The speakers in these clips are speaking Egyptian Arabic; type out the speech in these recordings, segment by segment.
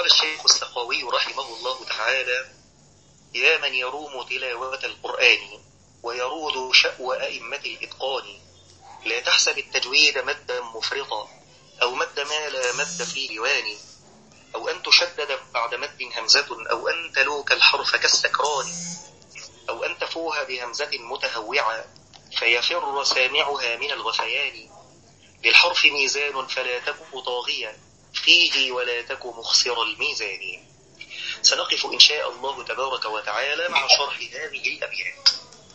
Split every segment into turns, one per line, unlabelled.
قال الشيخ السقاوي رحمه الله تعالى يا من يروم تلاوة القرآن ويرود شأو أئمة الإتقان لا تحسب التجويد مدا مفرطا أو مد ما لا مد في ديوان أو أن تشدد بعد مد همزة أو أن تلوك الحرف كالسكران أو أن تفوها بهمزة متهوعة فيفر سامعها من الغثيان للحرف ميزان فلا تك طاغيا فيه ولا تك مخسر الميزان سنقف إن شاء الله تبارك وتعالى مع شرح هذه الأبيات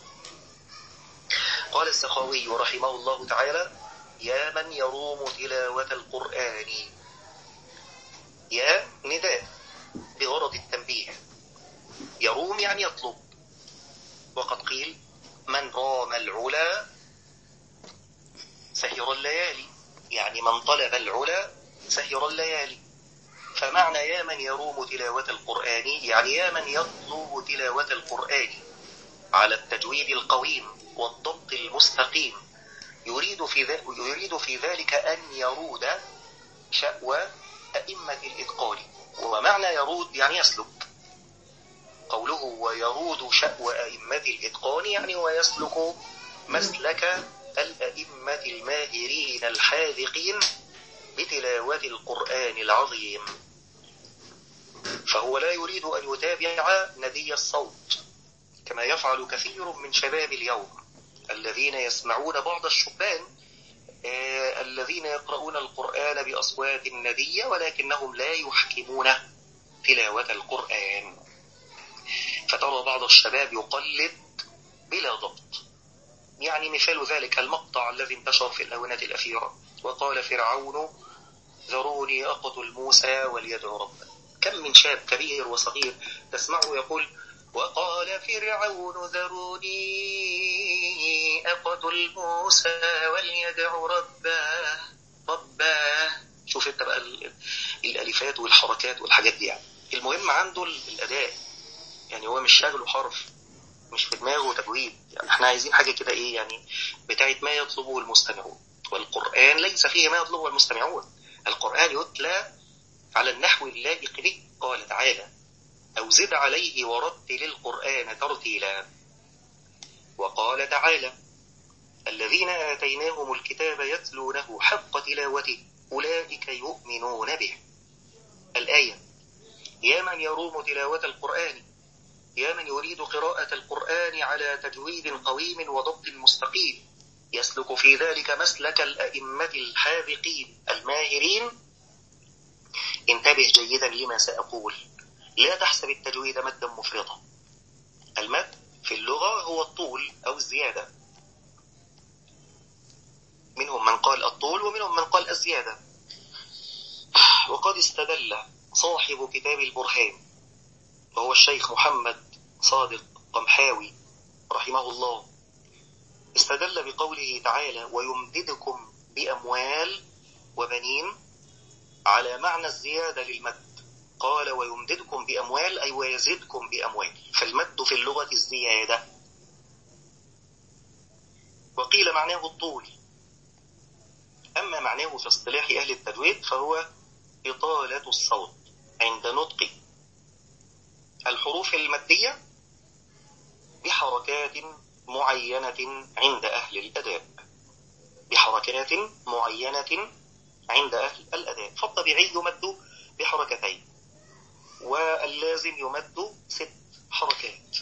قال السخاوي رحمه الله تعالى يا من يروم تلاوة القرآن يا نداء بغرض التنبيه يروم يعني يطلب وقد قيل من رام العلا سهر الليالي يعني من طلب العلا سهر الليالي فمعنى يا من يروم تلاوة القرآن يعني يا من يطلب تلاوة القرآن على التجويد القويم والضبط المستقيم يريد في ذلك, يريد في ذلك أن يرود شأوى أئمة الإتقان ومعنى يرود يعني يسلك قوله ويرود شأوى أئمة الإتقان يعني ويسلك مسلك الأئمة الماهرين الحاذقين بتلاوة القرآن العظيم فهو لا يريد أن يتابع ندي الصوت كما يفعل كثير من شباب اليوم الذين يسمعون بعض الشبان آه الذين يقرؤون القرآن بأصوات ندية ولكنهم لا يحكمون تلاوة القرآن فترى بعض الشباب يقلد بلا ضبط يعني مثال ذلك المقطع الذي انتشر في الآونة الأخيرة وقال فرعون ذروني أقتل موسى وليدعو ربه كم من شاب كبير وصغير تسمعه يقول وقال فرعون ذروني أقتل موسى وليدع رباه رباه شوف انت بقى الالفات والحركات والحاجات دي يعني المهم عنده الاداء يعني هو مش شغله حرف مش في دماغه تجويد يعني احنا عايزين حاجه كده ايه يعني بتاعت ما يطلبه المستمعون والقران ليس فيه ما يطلبه المستمعون القران يتلى على النحو اللائق به قال تعالى أو زد عليه ورتل القرآن ترتيلا وقال تعالى الذين آتيناهم الكتاب يتلونه حق تلاوته أولئك يؤمنون به الآية يا من يروم تلاوة القرآن يا من يريد قراءة القرآن على تجويد قويم وضبط مستقيم يسلك في ذلك مسلك الأئمة الحاذقين الماهرين انتبه جيدا لما سأقول لا تحسب التجويد مدا مفرطا المد في اللغة هو الطول أو الزيادة منهم من قال الطول ومنهم من قال الزيادة وقد استدل صاحب كتاب البرهان وهو الشيخ محمد صادق قمحاوي رحمه الله استدل بقوله تعالى ويمددكم بأموال وبنين على معنى الزيادة للمد قال ويمددكم بأموال أي ويزدكم بأموال فالمد في اللغة الزيادة وقيل معناه الطول أما معناه في اصطلاح أهل التجويد فهو إطالة الصوت عند نطق الحروف المادية بحركات معينة عند أهل الأداء بحركات معينة عند أهل الأداء فالطبيعي يمد بحركتين واللازم يمد ست حركات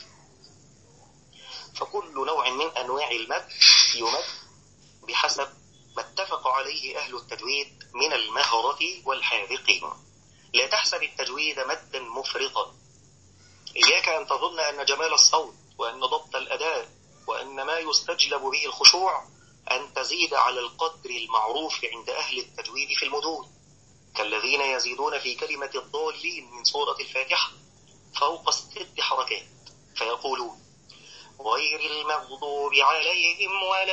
فكل نوع من أنواع المد يمد بحسب ما اتفق عليه أهل التجويد من المهرة والحاذقين لا تحسب التجويد مدا مفرطا إياك أن تظن أن جمال الصوت وأن ضبط الأداء وأن ما يستجلب به الخشوع أن تزيد على القدر المعروف عند أهل التجويد في المدود كالذين يزيدون في كلمة الضالين من سورة الفاتحة فوق ست حركات فيقولون غير المغضوب عليهم ولا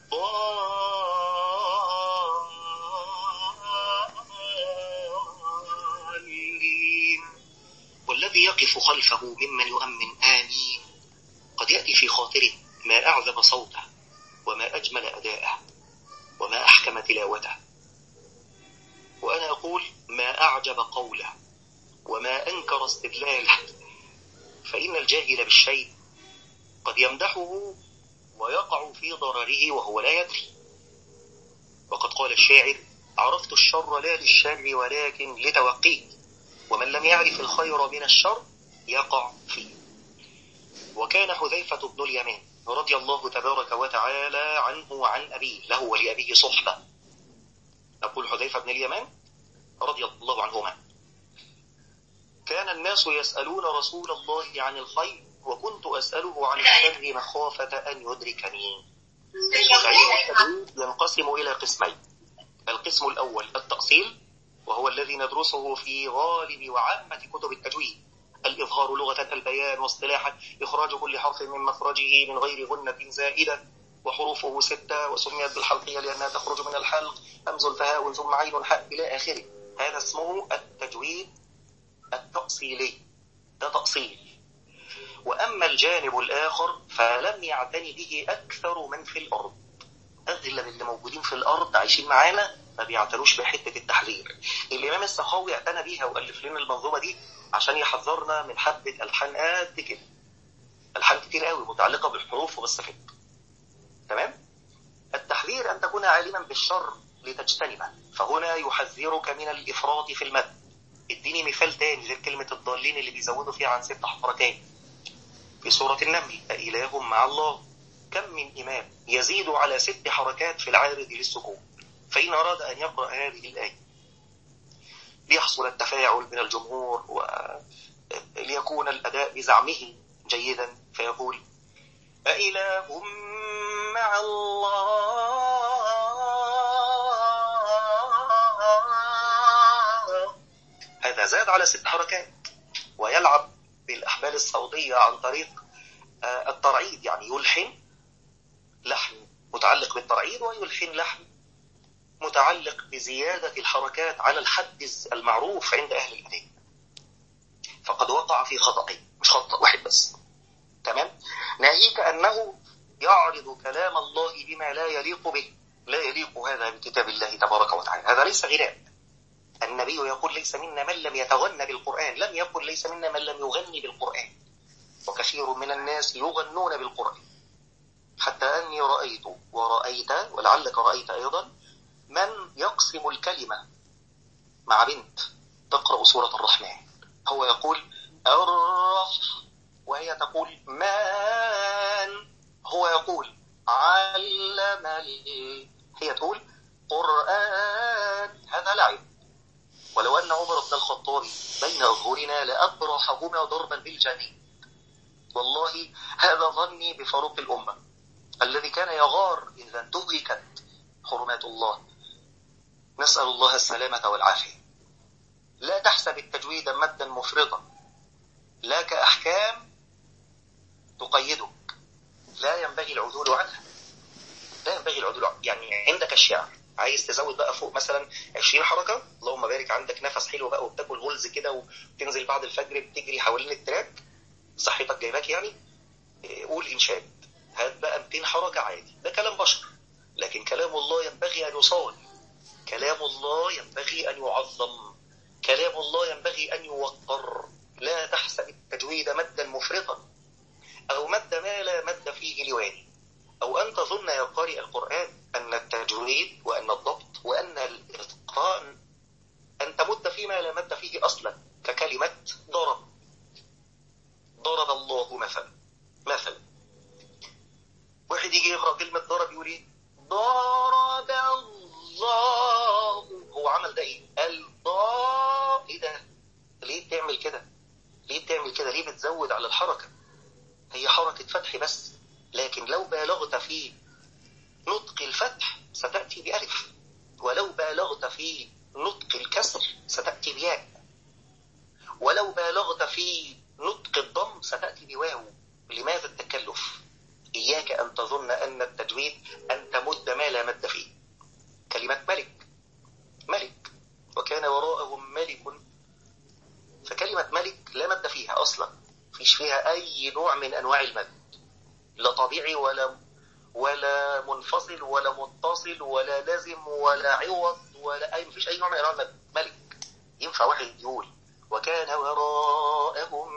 الضالين والذي يقف خلفه ممن يؤمن آمين قد يأتي في خاطره ما أعذب صوته وما أجمل أداءه وما أحكم تلاوته وأنا أقول ما أعجب قوله وما أنكر استدلاله فإن الجاهل بالشيء قد يمدحه ويقع في ضرره وهو لا يدري وقد قال الشاعر عرفت الشر لا للشر ولكن لتوقيه ومن لم يعرف الخير من الشر يقع فيه وكان حذيفة بن اليمان رضي الله تبارك وتعالى عنه وعن أبيه له ولأبيه صحبة نقول حذيفة بن اليمان رضي الله عنهما كان الناس يسألون رسول الله عن الخير وكنت أسأله عن الشر مخافة أن يدركني علم التجويد ينقسم إلى قسمين القسم الأول التأصيل وهو الذي ندرسه في غالب وعامة كتب التجويد الإظهار لغة البيان واصطلاحا إخراج كل حرف من مخرجه من غير غنة زائدة وحروفه ستة وسميت بالحلقية لأنها تخرج من الحلق همز فهاء ثم عين حاء إلى آخره هذا اسمه التجويد التأصيلي ده تأصيل وأما الجانب الآخر فلم يعتني به أكثر من في الأرض أغلب اللي موجودين في الأرض عايشين معانا ما بيعتنوش بحتة التحذير الإمام السخاوي اعتنى بيها وألف لنا المنظومة دي عشان يحذرنا من حبة ألحان قد كده ألحان كتير قوي متعلقة بالحروف وبالصفات تمام التحذير أن تكون عالما بالشر لتجتنبه فهنا يحذرك من الإفراط في المد اديني مثال تاني غير كلمة الضالين اللي بيزودوا فيها عن ست حركات في سورة النمل أإله مع الله كم من إمام يزيد على ست حركات في العارض للسكون فإن أراد أن يقرأ هذه الآية ليحصل التفاعل من الجمهور وليكون الأداء بزعمه جيدا فيقول أإله مع الله هذا زاد على ست حركات ويلعب بالأحبال الصوتية عن طريق الترعيد يعني يلحن لحن متعلق بالترعيد ويلحن لحن متعلق بزيادة الحركات على الحد المعروف عند أهل الأداء فقد وقع في خطأين مش خطأ واحد بس تمام ناهيك أنه يعرض كلام الله بما لا يليق به لا يليق هذا بكتاب الله تبارك وتعالى هذا ليس غناء النبي يقول ليس منا من لم يتغنى بالقرآن لم يقل ليس منا من لم يغني بالقرآن وكثير من الناس يغنون بالقرآن حتى أني رأيت ورأيت ولعلك رأيت أيضا من يقسم الكلمة مع بنت تقرأ سورة الرحمن هو يقول الرح وهي تقول من هو يقول علم هي تقول قرآن هذا لعب ولو أن عمر بن الخطاب بين أظهرنا لأبرحهما ضربا بالجنين والله هذا ظني بفاروق الأمة الذي كان يغار إذا انتهكت حرمات الله نسأل الله السلامة والعافية لا تحسب التجويد مدا مفرطا لا كأحكام تقيدك لا ينبغي العدول عنها لا ينبغي العدول عنها يعني عندك الشعر عايز تزود بقى فوق مثلا 20 حركة اللهم بارك عندك نفس حلو بقى وبتاكل غلز كده وتنزل بعد الفجر بتجري حوالين التراك صحتك جايباك يعني قول إنشاد هات بقى 200 حركة عادي ده كلام بشر لكن كلام الله ينبغي أن يصان كلام الله ينبغي أن يعظم كلام الله ينبغي أن يوقر لا تحسب التجويد مدا مفرطا أو مد ما لا مد فيه لواني أو أن تظن يا قارئ القرآن أن التجويد وأن الضبط وأن الإتقان أن تمد فيما لا مد فيه أصلا ككلمة ضرب ضرب الله مثلا مثلا واحد يجي يقرأ كلمة ضرب يقول ايه ضرب الله هو عمل ده ايه الضاء ايه ده ليه بتعمل كده ليه بتعمل كده ليه بتزود على الحركة هي حركة فتح بس لكن لو بالغت في نطق الفتح ستأتي بألف ولو بالغت في نطق الكسر ستأتي بياء ولو بالغت في نطق الضم ستأتي بواو لماذا التكلف إياك أن تظن أن التجويد أن تمد ما لا مد فيه كلمة ملك ملك وكان وراءهم ملك فكلمة ملك لا مد فيها أصلا فيش فيها أي نوع من أنواع المد لا طبيعي ولا ولا منفصل ولا متصل ولا لازم ولا عوض ولا أي مفيش أي نوع من أنواع المد ملك ينفع واحد يقول وكان وراءهم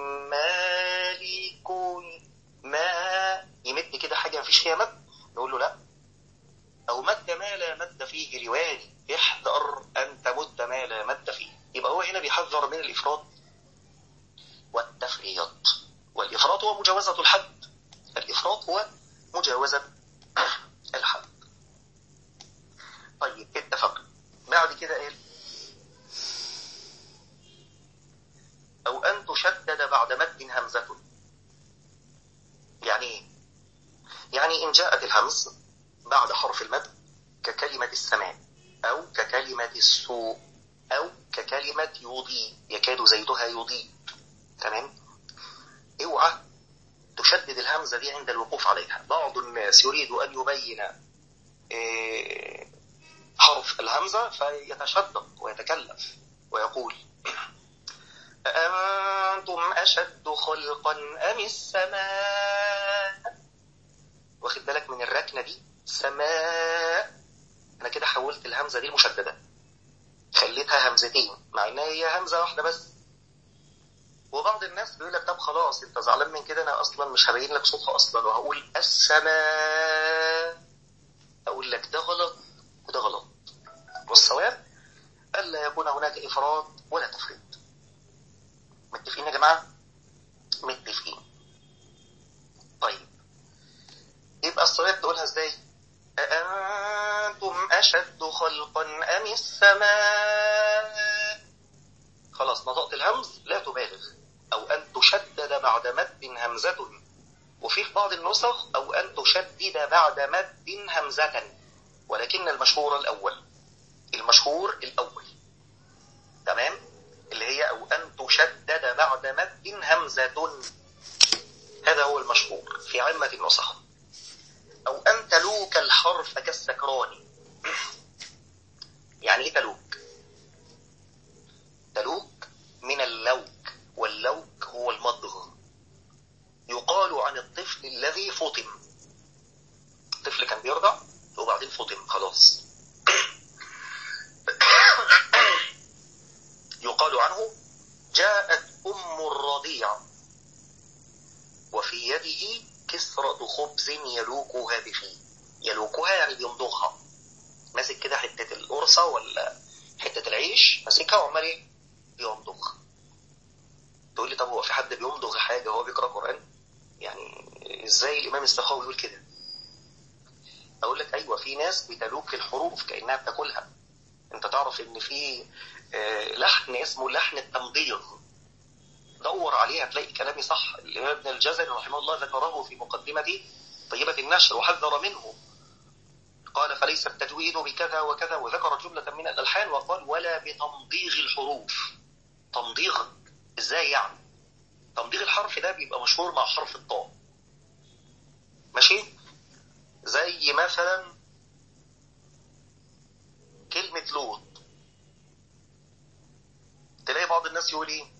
مالك ما يمد كده حاجة مفيش فيها مد نقول له لا أو مد ما لا مد فيه رواني احذر أن تمد ما لا مد فيه يبقى هو هنا بيحذر من الإفراط والتفريط والإفراط هو مجاوزة الحد الإفراط هو مجاوزة الحد طيب اتفق بعد كده ايه أو أن تشدد بعد مد همزة يعني ايه يعني إن جاءت الهمز بعد حرف المد ككلمة السماء أو ككلمة السوء أو ككلمة يضيء يكاد زيتها يضيء تمام اوعى تشدد الهمزة دي عند الوقوف عليها بعض الناس يريد أن يبين حرف الهمزة فيتشدق ويتكلف ويقول أأنتم أشد خلقا أم السماء واخد بالك من الركنة دي سماء أنا كده حولت الهمزة دي المشددة خليتها همزتين مع إنها هي همزة واحدة بس وبعض الناس بيقول لك طب خلاص انت زعلان من كده انا اصلا مش هبين لك صوتها اصلا وهقول السماء اقول لك ده غلط وده غلط والصواب الا يكون هناك افراط ولا تفريط متفقين يا جماعه متفقين طيب يبقى الصواب تقولها ازاي أأنتم أشد خلقا أم السماء خلاص نطقت الهمز لا تبالغ أو أن تشدد بعد مد همزة وفي في بعض النسخ أو أن تشدد بعد مد همزة ولكن المشهور الأول المشهور الأول تمام اللي هي أو أن تشدد بعد مد همزة هذا هو المشهور في عامة النسخ أو أن تلوك الحرف كالسكران يعني إيه تلوك تلوك من اللوك واللوك هو المضغ يقال عن الطفل الذي فطم الطفل كان بيرضع وبعدين فطم خلاص يقال عنه جاءت أم الرضيع وفي يده كسرة خبز يلوكها بفيه يلوكها يعني بيمضغها ماسك كده حتة القرصة ولا حتة العيش ماسكها وعمال ايه بيمضغ تقول لي طب هو في حد بيمضغ حاجة وهو بيقرأ قرآن يعني ازاي الإمام السخاوي يقول كده أقول لك أيوة في ناس بتلوك الحروف كأنها بتاكلها أنت تعرف إن في لحن اسمه لحن التمضيغ دور عليه هتلاقي كلامي صح الإمام ابن الجزري رحمه الله ذكره في مقدمة طيبة النشر وحذر منه قال فليس التجويد بكذا وكذا وذكر جملة من الألحان وقال ولا بتمضيغ الحروف تمضيغ ازاي يعني تمضيغ الحرف ده بيبقى مشهور مع حرف الطاء ماشي زي مثلا كلمة لوط تلاقي بعض الناس يقول ايه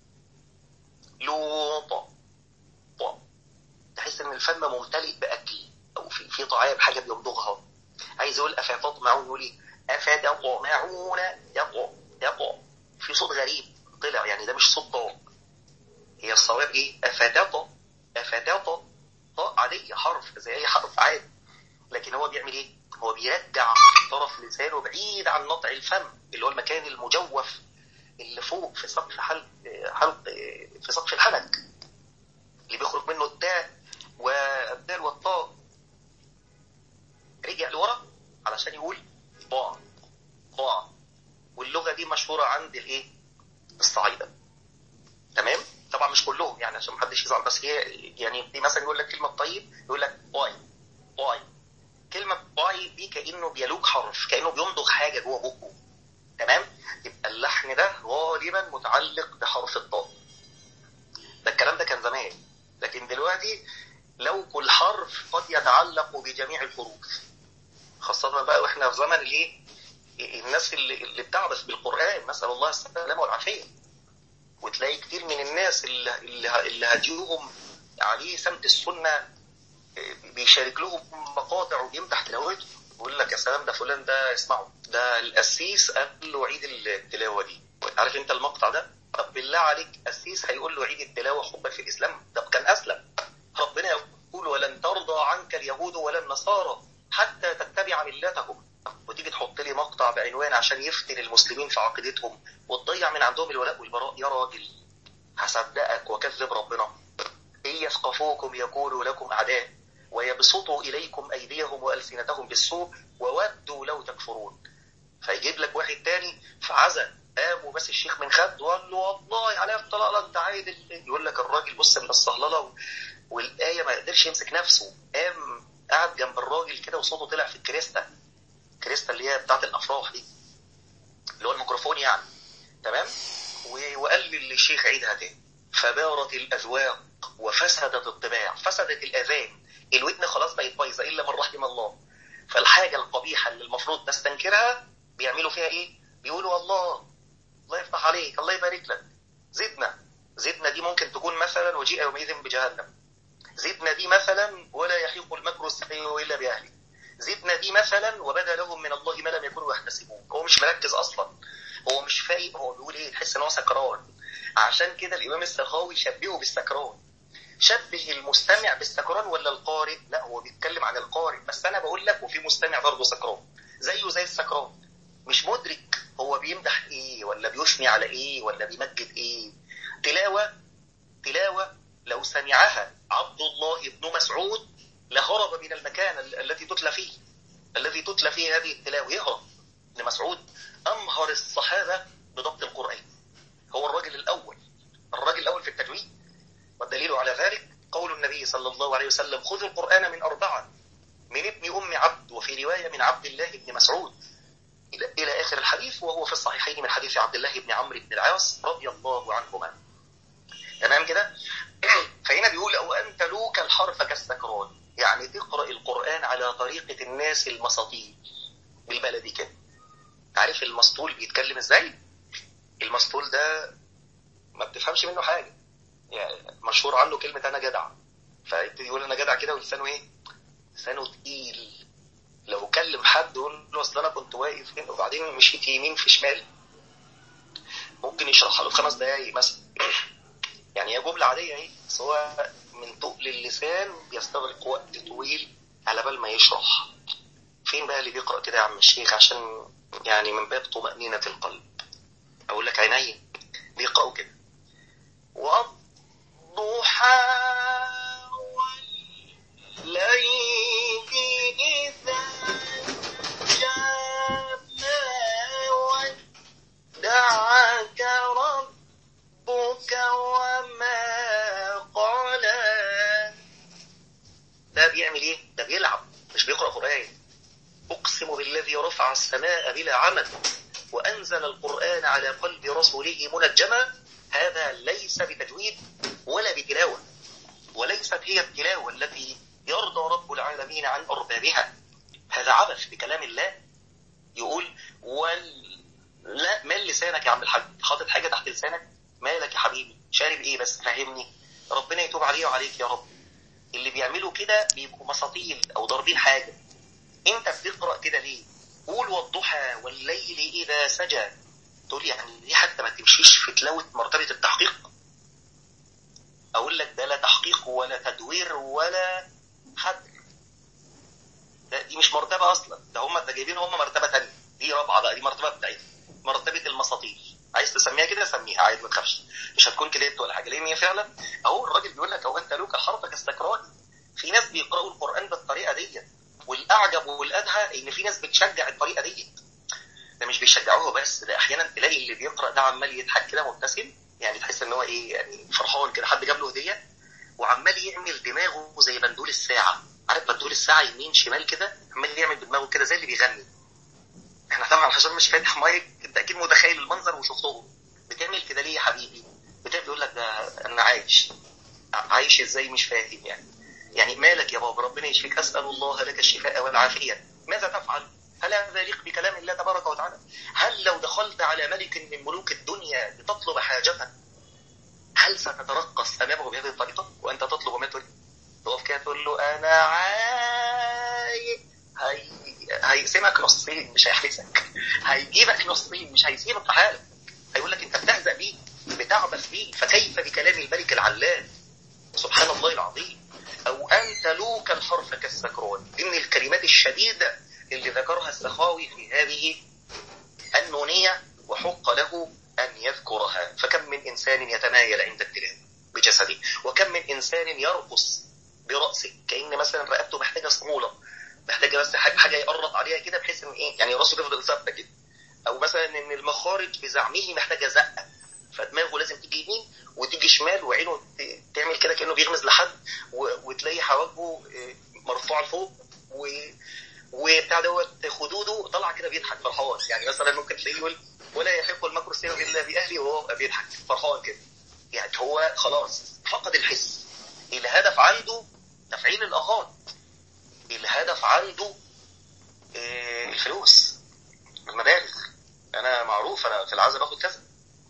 لوط طا تحس ان الفم ممتلئ باكل او في في طعام حاجه بيمضغها عايز يقول افاتطمعون يقول ايه افاتطمعون يطع يطع في صوت غريب طلع يعني ده مش صوت طاء هي الصواب ايه افاتط افاتط طاء عاديه حرف زي اي حرف عادي لكن هو بيعمل ايه هو بيرجع طرف لسانه بعيد عن نطع الفم اللي هو المكان المجوف اللي فوق في سقف حلق حلق في سقف الحلق اللي بيخرج منه التاء والدال والطاء رجع لورا علشان يقول طاء طاء واللغه دي مشهوره عند الايه الصعايده تمام طبعا مش كلهم يعني عشان محدش يزعل بس هي يعني دي مثلا يقول لك كلمه طيب يقول لك باي باي كلمه باي دي كانه بيلوك حرف كانه بيمضغ حاجه جوه بقه تمام يبقى اللحن ده غالبا متعلق بحرف الطاء ده الكلام ده كان زمان لكن دلوقتي لو كل حرف قد يتعلق بجميع الحروف خاصة بقى واحنا في زمن الايه الناس اللي, اللي بتعبث بالقرآن نسأل الله السلامة والعافية وتلاقي كتير من الناس اللي, اللي هديهم عليه سمت السنة بيشارك لهم مقاطع وبيمدح تلاوته يقول لك يا سلام ده فلان ده اسمعه ده القسيس قال له عيد التلاوة دي عارف انت المقطع ده طب بالله عليك قسيس هيقول له عيد التلاوه حبا في الاسلام طب كان اسلم ربنا يقول ولن ترضى عنك اليهود ولا النصارى حتى تتبع ملتهم وتيجي تحط لي مقطع بعنوان عشان يفتن المسلمين في عقيدتهم وتضيع من عندهم الولاء والبراء يا راجل هصدقك وكذب ربنا إن يثقفوكم يقولوا لكم أعداء ويبسطوا إليكم أيديهم وألسنتهم بالسوء وودوا لو تكفرون فيجيب لك واحد تاني فعزى قام وبس الشيخ من خد وقال له والله عليا الطلاق انت عايد يقول لك الراجل بص من الصهلله والايه ما يقدرش يمسك نفسه قام قعد جنب الراجل كده وصوته طلع في الكريستا الكريستا اللي هي بتاعت الافراح دي اللي هو الميكروفون يعني تمام وقال للشيخ عيدها تاني فبارت الاذواق وفسدت الطباع فسدت الاذان الودن خلاص بقت بايظه الا من رحم الله فالحاجه القبيحه اللي المفروض نستنكرها بيعملوا فيها ايه؟ بيقولوا الله الله يفتح عليك الله يبارك لك زدنا زدنا دي ممكن تكون مثلا وجيء يومئذ بجهنم زدنا دي مثلا ولا يحيق المكر السيء الا باهله زدنا دي مثلا وبدا لهم من الله ما لم يكونوا يحتسبون هو مش مركز اصلا هو مش فايق هو بيقول ايه تحس ان هو سكران عشان كده الامام السخاوي شبهه بالسكران شبه المستمع بالسكران ولا القارئ لا هو بيتكلم عن القارئ بس انا بقول لك وفي مستمع برضه سكران زيه زي السكران مش مدرك هو بيمدح ايه ولا بيثني على ايه ولا بيمجد ايه تلاوة تلاوة لو سمعها عبد الله بن مسعود لهرب من المكان التي تتلى فيه الذي تتلى فيه هذه التلاوة يهرب ابن مسعود أمهر الصحابة بضبط القرآن هو الرجل الأول الرجل الأول في التجويد والدليل على ذلك قول النبي صلى الله عليه وسلم خذوا القرآن من أربعة من ابن أم عبد وفي رواية من عبد الله بن مسعود إلى آخر الحديث وهو في الصحيحين من حديث عبد الله بن عمرو بن العاص رضي الله عنهما تمام كده فهنا بيقول أو أن تلوك الحرف كالسكران يعني تقرأ القرآن على طريقة الناس المساطيل بالبلدي كده عارف المسطول بيتكلم ازاي المسطول ده ما بتفهمش منه حاجة يعني مشهور عنه كلمة أنا جدع فيبتدي يقول أنا جدع كده ولسانه إيه؟ لسانه تقيل لو كلم حد يقول له أصل أنا كنت واقف هنا وبعدين مشيت يمين في شمال ممكن يشرحها له في خمس دقايق مثلا يعني هي جملة عادية اهي بس هو من تقل اللسان بيستغرق وقت طويل على بال ما يشرح فين بقى اللي بيقرأ كده يا عم الشيخ عشان يعني من باب طمأنينة القلب أقول لك عيني بيقرأوا كده والضحى والليل إذا جاء ما ودعك ربك وما قلى ده بيعمل ايه؟ ده بيلعب مش بيقرأ قرآن أقسم بالذي رفع السماء بلا عمد وأنزل القرآن على قلب رسوله منجما هذا ليس بتجويد ولا بتلاوة وليست هي التلاوة التي يرضى رب العالمين عن أربابها هذا عبث بكلام الله يقول وال لا مال لسانك يا عم الحاج حاطط حاجة تحت لسانك مالك يا حبيبي شارب ايه بس فهمني ربنا يتوب عليه وعليك يا رب اللي بيعملوا كده بيبقوا مساطيل او ضاربين حاجة انت بتقرأ كده ليه قول والضحى والليل اذا سجى تقول يعني دي حتى ما تمشيش في تلاوة مرتبة التحقيق اقول لك ده لا تحقيق ولا تدوير ولا حد ده دي مش مرتبة اصلا ده هم ده جايبين هم مرتبة تانية دي رابعة بقى دي مرتبة بتاعتها مرتبة المساطيل عايز تسميها كده سميها عادي ما تخافش مش هتكون كليبت ولا حاجة لان هي فعلا اهو الراجل بيقول لك اهو انت لوك حرفك استكرار في ناس بيقرأوا القرآن بالطريقة دي والاعجب والادهى ان في ناس بتشجع الطريقة دي ده مش بيشجعوها بس ده احيانا تلاقي اللي بيقرأ ده عمال يضحك كده مبتسم يعني تحس ان هو ايه يعني فرحان كده حد جاب له هدية وعمال يعمل دماغه زي بندول الساعة عارف بندول الساعة يمين شمال كده عمال يعمل بدماغه كده زي اللي بيغني احنا طبعا عشان مش فاتح مايك انت اكيد متخيل المنظر وشفتهم بتعمل كده ليه يا حبيبي بتعمل يقول لك ده انا عايش عايش ازاي مش فاهم يعني يعني مالك يا بابا ربنا يشفيك اسال الله لك الشفاء والعافيه ماذا تفعل هل هذا يليق بكلام الله تبارك وتعالى هل لو دخلت على ملك من ملوك الدنيا لتطلب حاجة هل ستترقص امامه بهذه الطريقه وانت تطلب ما تريد تقف كده تقول له انا عايز هي... هيقسمك نصين مش هيحبسك هيجيبك نصين مش هيسيبك في حالك هيقول لك انت بتهزأ بيه بتعمل العلال سبحان الله العظيم أو أن تلوك الحرف كالسكران إن الكلمات الشديدة اللي ذكرها السخاوي في هذه النونية وحق له أن يذكرها فكم من إنسان يتمايل عند التلاوة بجسده وكم من إنسان يرقص برأسه كأن مثلا رقبته محتاجة صمولة محتاجة بس حاجة يقرط عليها كده بحيث إن إيه يعني راسه تفضل ثابتة كده أو مثلا إن المخارج بزعمه محتاجة زقة فدماغه لازم تيجي يمين وتيجي شمال وعينه تعمل كده كأنه بيغمز لحد وتلاقي حواجبه مرفوعة لفوق و وبتاع دوت خدوده طلع كده بيضحك فرحان يعني مثلا ممكن تلاقيه يقول ولا يحق المكر السيء الا باهله وهو بيضحك فرحان كده يعني هو خلاص فقد الحس الهدف عنده تفعيل الاغاض الهدف عنده الفلوس المبالغ انا معروف انا في العزاء باخد كذا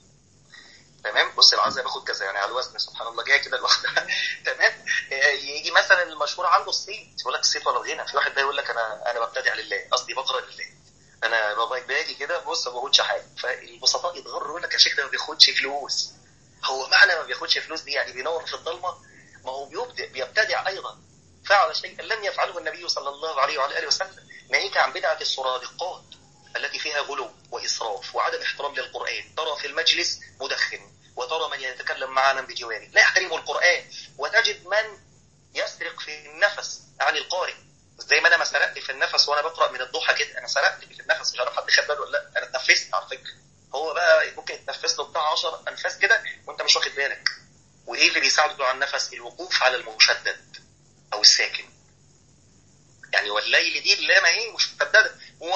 تمام بص العزاء باخد كذا يعني على الوزن سبحان الله جاي كده لوحدها تمام يجي مثلا المشهور عنده الصيت يقول لك الصيت ولا الغنى في واحد ده يقول لك انا انا ببتدع لله قصدي بقرا لله انا بابا باجي كده بص ما باخدش حاجه فالبسطاء يتغروا يقول لك يا شيخ ده ما بياخدش فلوس هو معنى ما بياخدش فلوس دي يعني بينور في الضلمه ما هو بيبدع بيبتدع ايضا فعل شيئا لم يفعله النبي صلى الله عليه وعلى اله وسلم ناهيك عن بدعه السرادقات التي فيها غلو واسراف وعدم احترام للقران ترى في المجلس مدخن وترى من يتكلم معنا بجواره لا يحترم القرآن وتجد من يسرق في النفس عن القارئ زي ما انا ما سرقت في النفس وانا بقرا من الضحى كده انا سرقت في النفس مش عارف حد خد باله ولا لا انا اتنفست على فكره هو بقى ممكن يتنفس له بتاع 10 انفاس كده وانت مش واخد بالك وايه اللي بيساعده على النفس الوقوف على المشدد او الساكن يعني والليل دي اللي ما هي مشدده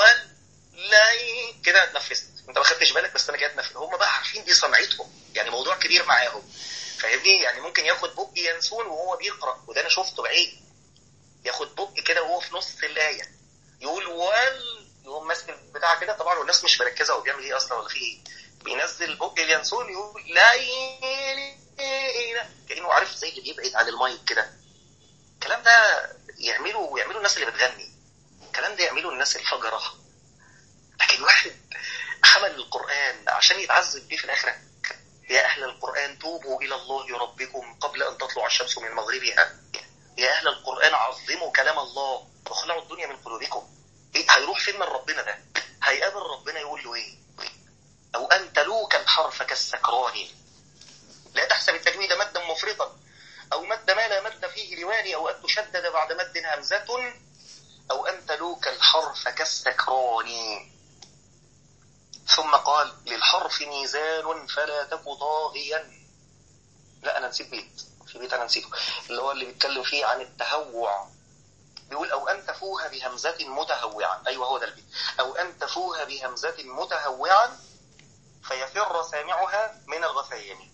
والليل كده اتنفست انت ما خدتش بالك بس انا كده اتنفست هم بقى عارفين دي صنعتهم يعني موضوع كبير معاهم فاهمني يعني ممكن ياخد بق ينسون وهو بيقرا وده انا شفته بعيد ياخد بق كده وهو في نص الايه يقول وال يقوم ماسك البتاع كده طبعا والناس مش مركزه هو بيعمل ايه اصلا ولا في ايه بينزل بق اليانسون يقول لا كانه عارف زي اللي بيبعد عن المايك كده الكلام ده يعملوا يعملوا الناس اللي بتغني الكلام ده يعملوا الناس الفجره لكن واحد حمل القران عشان يتعذب بيه في الاخره يا أهل القرآن توبوا إلى الله ربكم قبل أن تطلع الشمس من مغربها يا أهل القرآن عظموا كلام الله واخلعوا الدنيا من قلوبكم إيه هيروح فين من ربنا ده هيقابل ربنا يقول له إيه أو أن تلوك الحرف كالسكران لا تحسب التجويد مدا مفرطا أو مد ما لا مد فيه لواني أو أن تشدد بعد مد همزة أو أن تلوك الحرف كالسكران ثم قال للحرف ميزان فلا تك طاغيا لا انا نسيت بيت في بيت انا نسيته اللي هو اللي بيتكلم فيه عن التهوع بيقول او ان تفوه بهمزه متهوعا ايوه هو ده البيت او ان تفوه بهمزه متهوعا فيفر سامعها من الغثيان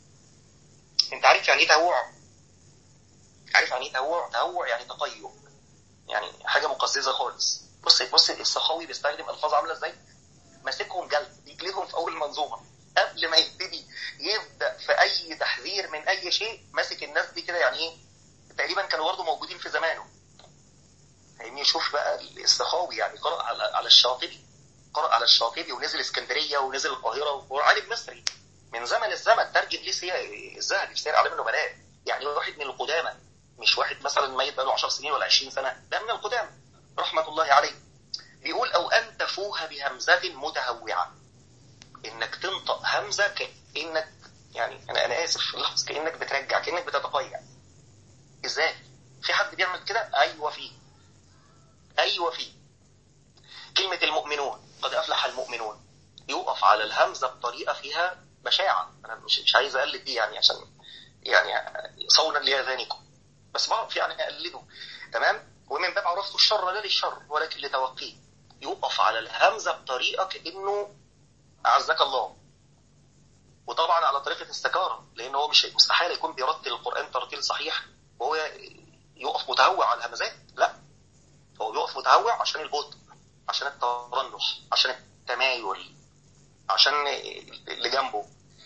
انت عارف يعني ايه تهوع عارف يعني ايه تهوع تهوع يعني تطيب يعني حاجه مقززه خالص بص بص السخاوي بيستخدم الفاظ عامله ازاي ماسكهم جلد يجلدهم في اول المنظومه قبل ما يبتدي يبدا في اي تحذير من اي شيء ماسك الناس دي كده يعني ايه تقريبا كانوا برضه موجودين في زمانه فاهمني شوف بقى السخاوي يعني قرأ على على الشاطبي قرأ على الشاطبي ونزل اسكندريه ونزل القاهره وهو عالم مصري من زمن الزمن ترجم ليه سير الذهبي في سير اعلام النبلاء يعني واحد من القدامى مش واحد مثلا ميت بقاله 10 سنين ولا 20 سنه ده من القدامى رحمه الله عليه بيقول او ان تفوه بهمزه متهوعه انك تنطق همزه كانك يعني انا انا اسف في اللفظ كانك بترجع كانك بتتقيع ازاي في حد بيعمل كده ايوه في ايوه في كلمه المؤمنون قد افلح المؤمنون يقف على الهمزه بطريقه فيها بشاعه انا مش مش عايز اقلد دي يعني عشان يعني صونا لاذانكم بس بعرف يعني اقلده تمام ومن باب عرفت الشر لا للشر ولكن لتوقيه يقف على الهمزه بطريقه كانه اعزك الله وطبعا على طريقه الاستكاره لان هو مش مستحيل يكون بيرتل القران ترتيل صحيح وهو يقف متهوع على الهمزات لا هو بيقف متهوع عشان البطء عشان الترنح عشان التمايل عشان اللي جنبه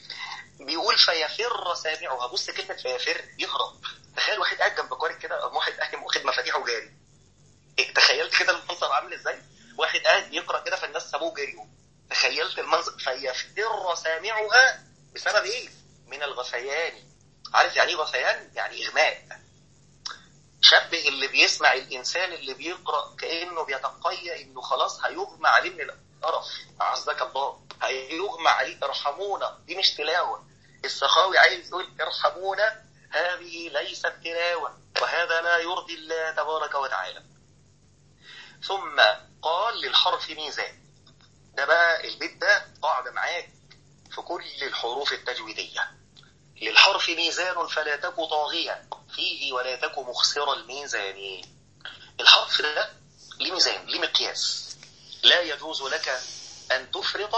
بيقول فيفر سامعها بص كلمه فيفر يهرب تخيل واحد قاعد جنب قارئ كده واحد قايم واخد مفاتيحه وجاري تخيلت كده المنظر عامل ازاي واحد قاعد يقرا كده فالناس سابوه جريوا تخيلت المنظر فيفر سامعها بسبب ايه من الغثيان عارف يعني ايه غثيان يعني اغماء شبه اللي بيسمع الانسان اللي بيقرا كانه بيتقيأ انه خلاص هيغمى عليه من القرف اعزك الله هيغمى عليه ارحمونا دي مش تلاوه السخاوي عايز يقول ارحمونا هذه ليست تلاوه وهذا لا يرضي الله تبارك وتعالى ثم قال للحرف ميزان ده بقى البيت ده قاعده معاك في كل الحروف التجويديه للحرف ميزان فلا تك طاغيا فيه ولا تك مخسر الميزان الحرف ده ليه ميزان ليه مقياس لا يجوز لك أن تفرط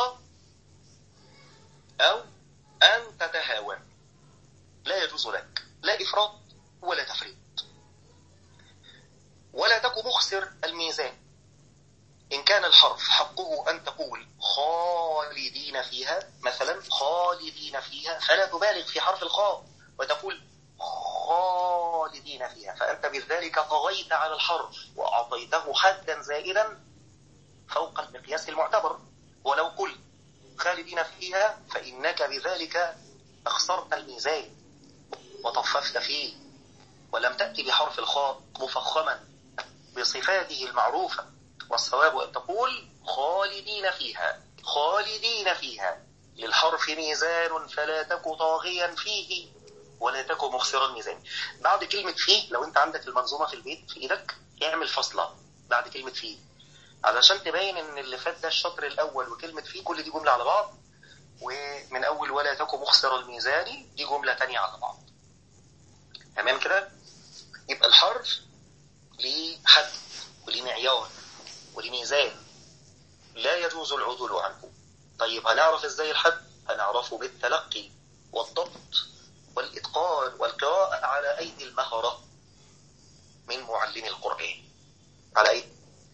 أو أن تتهاون لا يجوز لك لا إفراط ولا تفريط ولا تك مخسر الميزان إن كان الحرف حقه أن تقول خالدين فيها مثلا خالدين فيها فلا تبالغ في حرف الخاء وتقول خالدين فيها فأنت بذلك طغيت على الحرف وأعطيته حدا زائدا فوق المقياس المعتبر ولو قلت خالدين فيها فإنك بذلك أخسرت الميزان وطففت فيه ولم تأتي بحرف الخاء مفخما بصفاته المعروفة والصواب أن تقول خالدين فيها خالدين فيها للحرف ميزان فلا تك طاغيا فيه ولا تك مخسر الميزان بعد كلمة فيه لو انت عندك المنظومة في البيت في ايدك اعمل فصلة بعد كلمة فيه علشان تبين ان اللي فات ده الشطر الاول وكلمة فيه كل دي جملة على بعض ومن اول ولا تك مخسر الميزان دي جملة تانية على بعض تمام كده يبقى الحرف ليه حد وليه معيار وليه ميزان لا يجوز العدول عنه طيب هنعرف ازاي الحد هنعرفه بالتلقي والضبط والإتقان والقراءة على أيدي المهرة من معلم القرآن على أيدي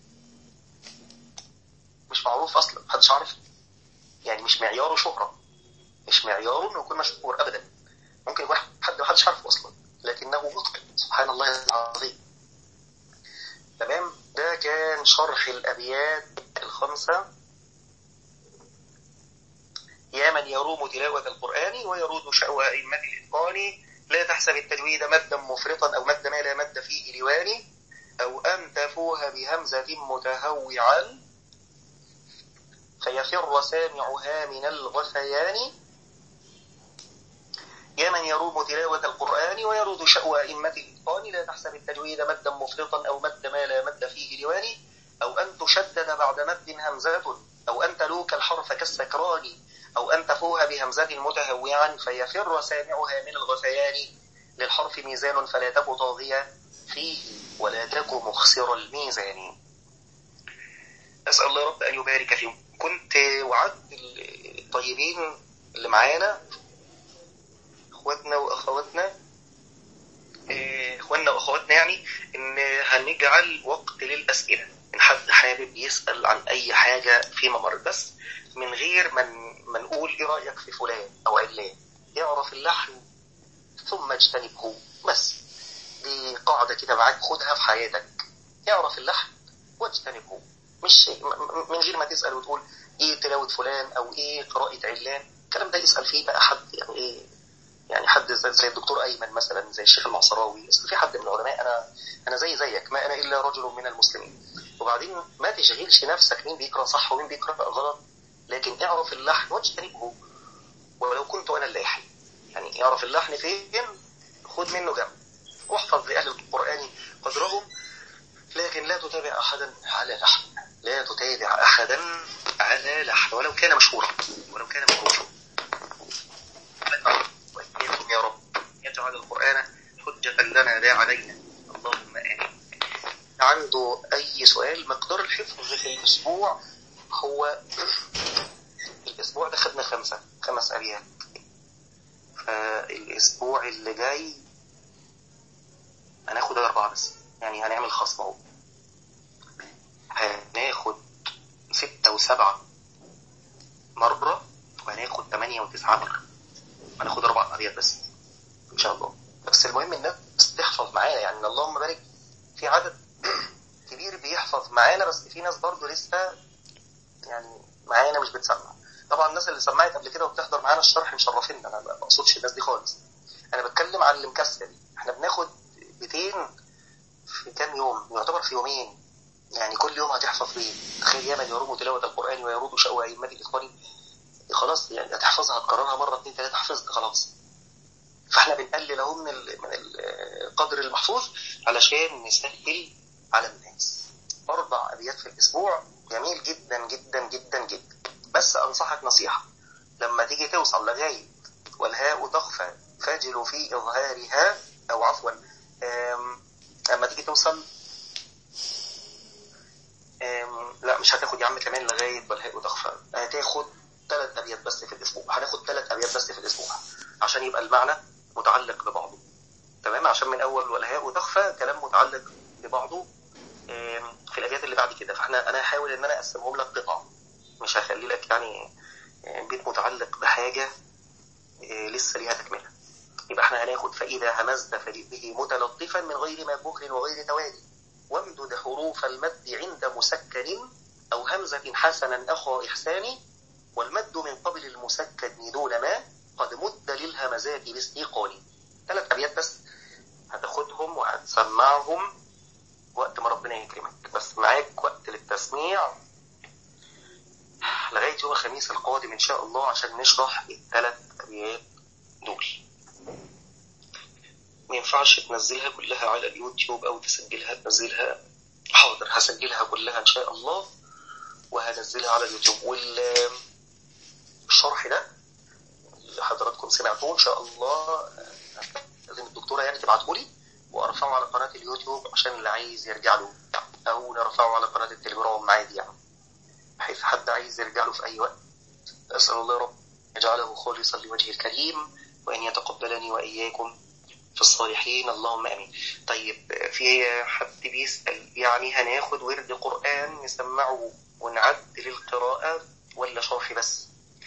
مش معروف أصلا محدش عارف يعني مش معياره شهرة مش معياره انه يكون مشهور ابدا ممكن يكون حد محدش عارفه اصلا لكنه متقن سبحان الله العظيم تمام ده كان شرح الابيات الخمسه يا من يروم تلاوة القرآن ويرود شأوى أئمة الإتقان لا تحسب التجويد مدا مفرطا أو مد ما لا مد فيه لوان أو أن تفوه بهمزة متهوعا فيفر سامعها من الغثيان يا من يروم تلاوة القرآن ويرود شأوى أئمة الإتقان لا تحسب التجويد مدا مفرطا أو مد ما لا مد فيه لوان أو أن تشدد بعد مد همزات أو أن تلوك الحرف كالسكران أو أن تفوه بهمزة متهوعا فيفر سامعها من الغثيان للحرف ميزان فلا تك طاغية فيه ولا تك مخسر الميزان أسأل الله رب أن يبارك فيهم كنت وعدت الطيبين اللي معانا اخواتنا واخواتنا اخواننا واخواتنا يعني ان هنجعل وقت للاسئله ان حد حابب يسال عن اي حاجه فيما مر بس من غير ما ما نقول ايه رايك في فلان او علان يعرف اللحن ثم اجتنبه بس دي قاعده كده معاك خدها في حياتك اعرف اللحن واجتنبه مش من غير ما تسال وتقول ايه تلاوه فلان او ايه قراءه علان الكلام ده يسال فيه بقى حد يعني ايه يعني حد زي الدكتور ايمن مثلا زي الشيخ المعصراوي في حد من العلماء انا انا زي زيك ما انا الا رجل من المسلمين وبعدين ما تشغلش نفسك مين بيقرا صح ومين بيقرا غلط لكن اعرف اللحن واجتنبه ولو كنت انا اللاحن يعني اعرف اللحن فين خد منه جنب واحفظ لاهل القران قدرهم لكن لا تتابع احدا على لحن لا تتابع احدا على لحن ولو كان مشهورا ولو كان معروفا وإياكم يا رب يجعل القرآن حجة لنا لا علينا اللهم آمين عنده أي سؤال مقدار الحفظ في الأسبوع هو الأسبوع ده خدنا خمسة خمس أبيات فالأسبوع اللي جاي هناخد أربعة بس يعني هنعمل خصم اهو هناخد ستة وسبعة مرة وهناخد ثمانية وتسعة مرة هناخد أربع أبيات بس إن شاء الله بس المهم الناس تحفظ معانا يعني اللهم بارك في عدد كبير بيحفظ معانا بس في ناس برضه لسه يعني معانا مش بتسمع طبعا الناس اللي سمعت قبل كده وبتحضر معانا الشرح مشرفينا انا ما بقصدش الناس دي خالص انا بتكلم عن اللي مكسل احنا بناخد بيتين في كام يوم يعتبر في يومين يعني كل يوم هتحفظ فيه تخيل ياما يروموا تلاوه القران ويرودوا شقوى ائمه الاخواني خلاص يعني هتحفظها هتكررها مره اثنين ثلاثه حفظت خلاص فاحنا بنقلل اهو من من القدر المحفوظ علشان نسهل على الناس اربع ابيات في الاسبوع جميل جدا جدا جدا جدا بس انصحك نصيحه لما تيجي توصل لغايه والهاء تخفى فاجل في اظهارها او عفوا لما تيجي توصل لا مش هتاخد يا عم كمان لغايه والهاء تخفى هتاخد ثلاث ابيات بس في الاسبوع هناخد ثلاث ابيات بس في الاسبوع عشان يبقى المعنى متعلق ببعضه تمام عشان من اول والهاء تخفى كلام متعلق ببعضه في الابيات اللي بعد كده فاحنا انا هحاول ان انا اقسمهم لك قطع مش هخلي لك يعني بيت متعلق بحاجه لسه ليها تكمله يبقى احنا هناخد فاذا همزت فبه متلطفا من غير ما بكر وغير توالي وامدد حروف المد عند مسكن او همزه حسنا اخا احسان والمد من قبل المسكن دون ما قد مد للهمزات باستيقان ثلاث ابيات بس هتاخدهم وهتسمعهم وقت ما ربنا يكرمك بس معاك وقت للتسميع لغاية يوم الخميس القادم إن شاء الله عشان نشرح الثلاث أبيات دول ما ينفعش تنزلها كلها على اليوتيوب أو تسجلها تنزلها حاضر هسجلها كلها إن شاء الله وهنزلها على اليوتيوب والشرح ده اللي حضراتكم سمعتوه إن شاء الله لازم الدكتورة يعني تبعته لي وارفعه على قناة اليوتيوب عشان اللي عايز يرجع له او نرفعه على قناة التليجرام عادي يعني بحيث حد عايز يرجع له في اي وقت اسأل الله رب يجعله خالصا لوجهه الكريم وان يتقبلني واياكم في الصالحين اللهم امين طيب في حد بيسأل يعني هناخد ورد قرآن نسمعه ونعدل القراءة ولا شرح بس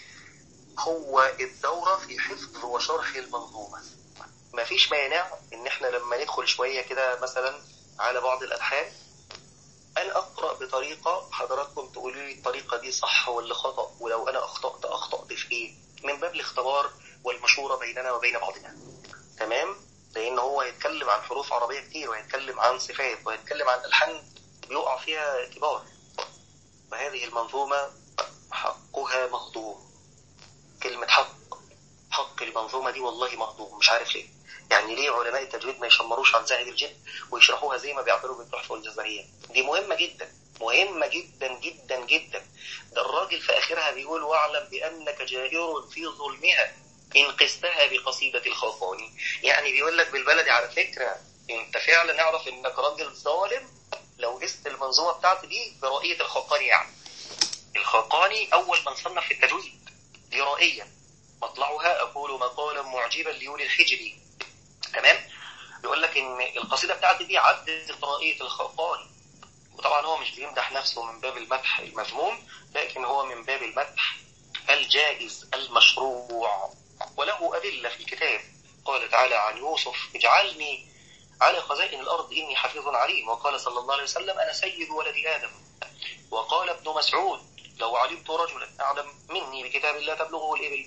هو الدورة في حفظ وشرح المنظومة ما فيش مانع ان احنا لما ندخل شوية كده مثلا على بعض الالحان انا اقرأ بطريقة حضراتكم تقولوا لي الطريقة دي صح ولا خطأ ولو انا اخطأت اخطأت في ايه من باب الاختبار والمشورة بيننا وبين بعضنا تمام لان هو يتكلم عن حروف عربية كتير ويتكلم عن صفات ويتكلم عن الحان بيقع فيها كبار وهذه المنظومة حقها مهضوم كلمة حق حق المنظومة دي والله مهضوم مش عارف ليه يعني ليه علماء التجويد ما يشمروش عن زاهد الجن ويشرحوها زي ما بيعملوا بالتحفة والجزرية دي مهمة جدا مهمة جدا جدا جدا ده الراجل في آخرها بيقول واعلم بأنك جائر في ظلمها إن قستها بقصيدة الخاقاني يعني بيقول لك بالبلدي على فكرة انت فعلا اعرف انك راجل ظالم لو قست المنظومة بتاعتي دي برائية الخاقاني يعني الخاقاني أول من صنف في التجويد دي رائية مطلعها أقول مقالا معجبا ليولي الحجري تمام بيقول لك ان القصيدة بتاعتي دي عدت قراءية الخرقاني وطبعا هو مش بيمدح نفسه من باب المدح المذموم لكن هو من باب المدح الجائز المشروع وله أدلة في الكتاب قال تعالى عن يوسف اجعلني على خزائن الأرض إني حفيظ عليم وقال صلى الله عليه وسلم أنا سيد ولد آدم وقال ابن مسعود لو علمت رجلا أعلم مني بكتاب الله تبلغه الإبل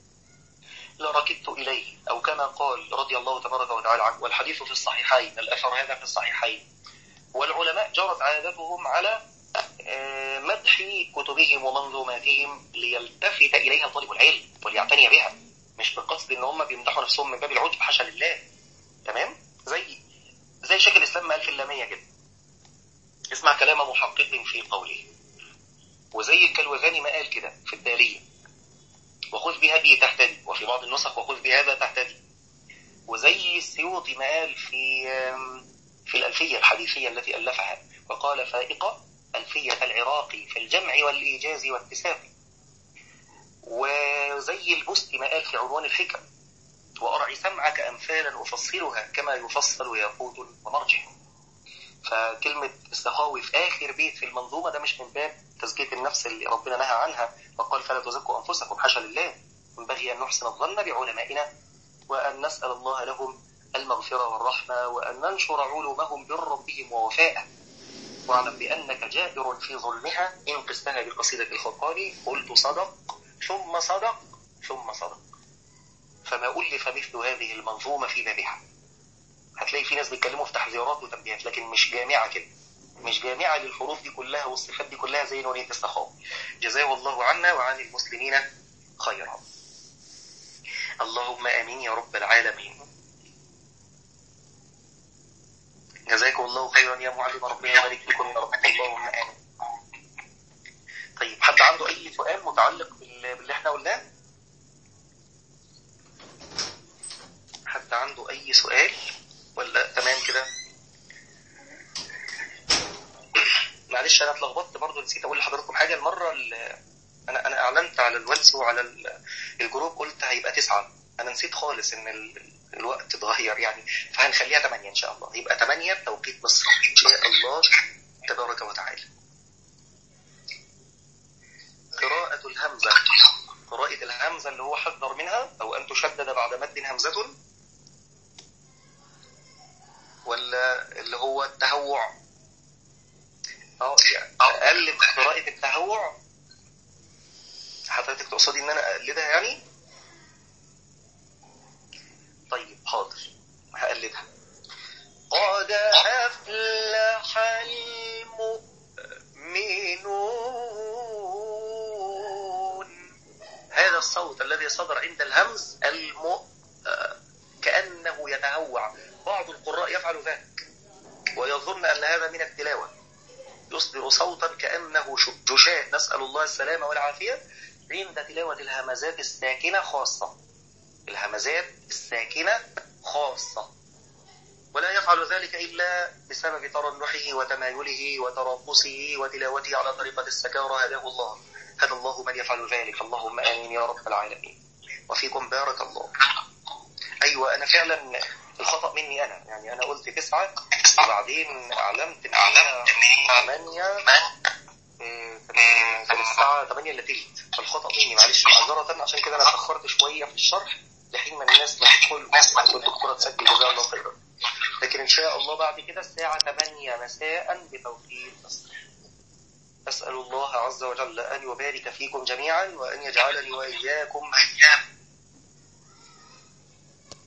لركبت إليه أو كما قال رضي الله تبارك وتعالى عنه والحديث في الصحيحين الأثر هذا في الصحيحين والعلماء جرت عادتهم على مدح كتبهم ومنظوماتهم ليلتفت إليها طالب العلم وليعتني بها مش بقصد ان هم بيمدحوا نفسهم من باب العجب حاشا لله تمام زي زي شيخ الاسلام ما قال في اللاميه كده اسمع كلام محقق في قوله وزي الكلوذاني ما قال كده في الداليه وخذ بهدي تهتدي وفي بعض النسخ وخذ بهذا تهتدي وزي السيوطي ما قال في في الألفية الحديثية التي ألفها وقال فائقة ألفية العراقي في الجمع والإيجاز والاتساق وزي البستي ما قال في عنوان الحكم وأرعي سمعك أمثالا أفصلها كما يفصل ياقوت ومرجع فكلمة السخاوي في آخر بيت في المنظومة ده مش من باب تزكية النفس اللي ربنا نهى عنها وقال فلا تزكوا أنفسكم حاشا لله ينبغي أن نحسن الظن بعلمائنا وأن نسأل الله لهم المغفرة والرحمة وأن ننشر علومهم بر بهم ووفاء واعلم بأنك جابر في ظلمها إن قستها بقصيدة الخطابي قلت صدق ثم صدق ثم صدق فما ألف مثل هذه المنظومة في بابها هتلاقي في ناس بيتكلموا في تحذيرات وتنبيهات لكن مش جامعة كده مش جامعة للحروف دي كلها والصفات دي كلها زي نونية الاستخاء جزاه الله عنا وعن المسلمين خيرا اللهم آمين يا رب العالمين جزاكم الله خيرا يا معلم ربنا يبارك فيكم يا رب اللهم آمين طيب حد عنده أي سؤال متعلق باللي احنا قلناه حد عنده أي سؤال ولا تمام كده معلش انا اتلخبطت برضه نسيت اقول لحضراتكم حاجه المره اللي انا انا اعلنت على الواتس وعلى الجروب قلت هيبقى تسعه انا نسيت خالص ان الوقت اتغير يعني فهنخليها 8 ان شاء الله يبقى 8 بتوقيت مصر ان شاء الله تبارك وتعالى قراءة الهمزة قراءة الهمزة اللي هو حذر منها أو أن تشدد بعد مد همزة ولا اللي هو التهوع اه يعني اقلد قراءة التهوع حضرتك تقصدي ان انا اقلدها يعني طيب حاضر هقلدها قد أفلح المؤمنون هذا الصوت الذي صدر عند الهمز الم كأنه يتهوع بعض القراء يفعل ذلك ويظن أن هذا من التلاوة يصدر صوتا كأنه جشاة نسأل الله السلامة والعافية عند تلاوة الهمزات الساكنة خاصة الهمزات الساكنة خاصة ولا يفعل ذلك إلا بسبب ترنحه وتمايله وترقصه وتلاوته على طريقة السكارة هداه الله هدى الله من يفعل ذلك اللهم آمين يا رب العالمين وفيكم بارك الله أيوة أنا فعلا الخطأ مني أنا يعني أنا قلت تسعة وبعدين أعلمت إن هي ثمانية كان الساعة 8 إلا تلت فالخطأ مني معلش معذرة عشان كده أنا اتأخرت شوية في الشرح لحين ما الناس ما تدخل والدكتورة تسجل جزاها الله خيرا لكن إن شاء الله بعد كده الساعة 8 مساء بتوقيت مصر أسأل الله عز وجل أن يبارك فيكم جميعا وأن يجعلني وإياكم